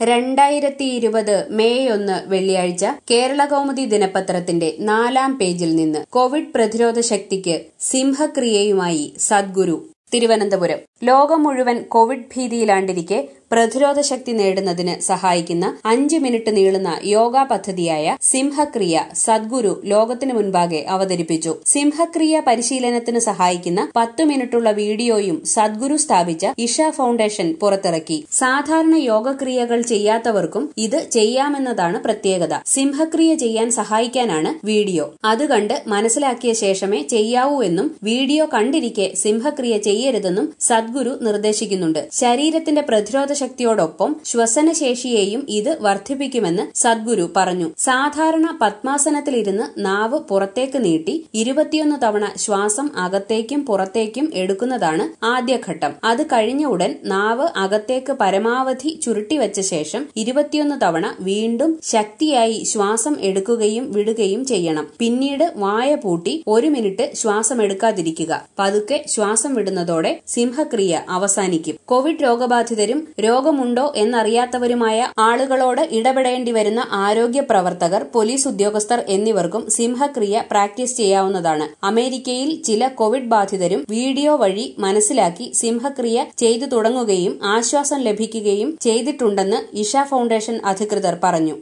രണ്ടായിരത്തി ഇരുപത് മെയ് ഒന്ന് വെള്ളിയാഴ്ച കേരളകൗമുദി ദിനപത്രത്തിന്റെ നാലാം പേജിൽ നിന്ന് കോവിഡ് പ്രതിരോധ ശക്തിക്ക് സിംഹക്രിയയുമായി സദ്ഗുരു തിരുവനന്തപുരം ലോകം മുഴുവൻ കോവിഡ് ഭീതിയിലാണ്ടിരിക്കെ പ്രതിരോധ ശക്തി നേടുന്നതിന് സഹായിക്കുന്ന അഞ്ച് മിനിറ്റ് നീളുന്ന യോഗ പദ്ധതിയായ സിംഹക്രിയ സദ്ഗുരു ലോകത്തിനു മുൻപാകെ അവതരിപ്പിച്ചു സിംഹക്രിയ പരിശീലനത്തിന് സഹായിക്കുന്ന പത്ത് മിനിറ്റുള്ള വീഡിയോയും സദ്ഗുരു സ്ഥാപിച്ച ഇഷ ഫൗണ്ടേഷൻ പുറത്തിറക്കി സാധാരണ യോഗക്രിയകൾ ചെയ്യാത്തവർക്കും ഇത് ചെയ്യാമെന്നതാണ് പ്രത്യേകത സിംഹക്രിയ ചെയ്യാൻ സഹായിക്കാനാണ് വീഡിയോ അത് കണ്ട് മനസ്സിലാക്കിയ ശേഷമേ ചെയ്യാവൂ എന്നും വീഡിയോ കണ്ടിരിക്കെ സിംഹക്രിയ ചെയ്യരുതെന്നും സദ്ഗുരു നിർദ്ദേശിക്കുന്നുണ്ട് ശരീരത്തിന്റെ പ്രതിരോധ ശക്തിയോടൊപ്പം ശ്വസനശേഷിയെയും ഇത് വർദ്ധിപ്പിക്കുമെന്ന് സദ്ഗുരു പറഞ്ഞു സാധാരണ പത്മാസനത്തിലിരുന്ന് നാവ് പുറത്തേക്ക് നീട്ടി ഇരുപത്തിയൊന്ന് തവണ ശ്വാസം അകത്തേക്കും പുറത്തേക്കും എടുക്കുന്നതാണ് ആദ്യഘട്ടം അത് കഴിഞ്ഞ ഉടൻ നാവ് അകത്തേക്ക് പരമാവധി ചുരുട്ടിവെച്ച ശേഷം ഇരുപത്തിയൊന്ന് തവണ വീണ്ടും ശക്തിയായി ശ്വാസം എടുക്കുകയും വിടുകയും ചെയ്യണം പിന്നീട് വായ പൂട്ടി ഒരു മിനിറ്റ് ശ്വാസം എടുക്കാതിരിക്കുക പതുക്കെ ശ്വാസം വിടുന്നതോടെ സിംഹക്രിയ അവസാനിക്കും കോവിഡ് രോഗബാധിതരും രോഗമുണ്ടോ എന്നറിയാത്തവരുമായ ആളുകളോട് ഇടപെടേണ്ടി വരുന്ന ആരോഗ്യ പ്രവർത്തകർ പോലീസ് ഉദ്യോഗസ്ഥർ എന്നിവർക്കും സിംഹക്രിയ പ്രാക്ടീസ് ചെയ്യാവുന്നതാണ് അമേരിക്കയിൽ ചില കോവിഡ് ബാധിതരും വീഡിയോ വഴി മനസ്സിലാക്കി സിംഹക്രിയ ചെയ്തു തുടങ്ങുകയും ആശ്വാസം ലഭിക്കുകയും ചെയ്തിട്ടുണ്ടെന്ന് ഇഷ ഫൗണ്ടേഷൻ അധികൃതർ പറഞ്ഞു